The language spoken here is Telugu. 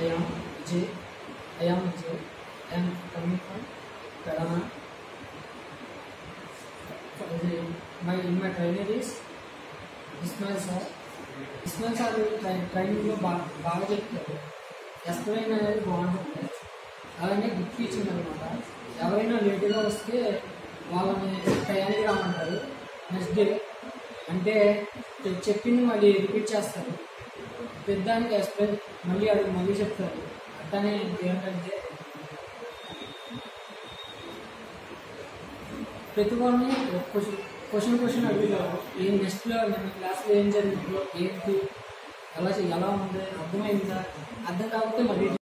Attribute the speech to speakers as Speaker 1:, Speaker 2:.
Speaker 1: I am Vijay. I am Vijay. I am coming from Kadana. My in my trainer is Ismail sir. Ismail sir ట్రై- ట్రైనింగ్లో బాగా బాగా చెప్తారు ఎక్స్ప్లెయిన్ అనేది బాగుంటుంది అలానే గుడ్ టీచింగ్ అనమాట ఎవరైనా లేటుగా వస్తే వాళ్ళని టయానికి రామంటారు నెక్స్ట్ డే అంటే చె- చెప్పింది మళ్ళీ రిపీట్ చేస్తారు పెద్దానికి ఎక్స్ప్లెయిన్ మళ్ళీ అడిగి మళ్ళీ చెప్తారు అట్లానే ఏంటంటే ప్రతి వాడిని క్వశ్చన్ క్వశ్చన్ క్వశ్చన్ అడుగుతారు ఏం నెక్స్ట్లో నిన్న క్లాస్లో ఏం జరిగిందో ఏంటి ఎలా చే- ఎలా ఉంది అర్థమైందా అర్థం కాకపోతే మళ్ళీ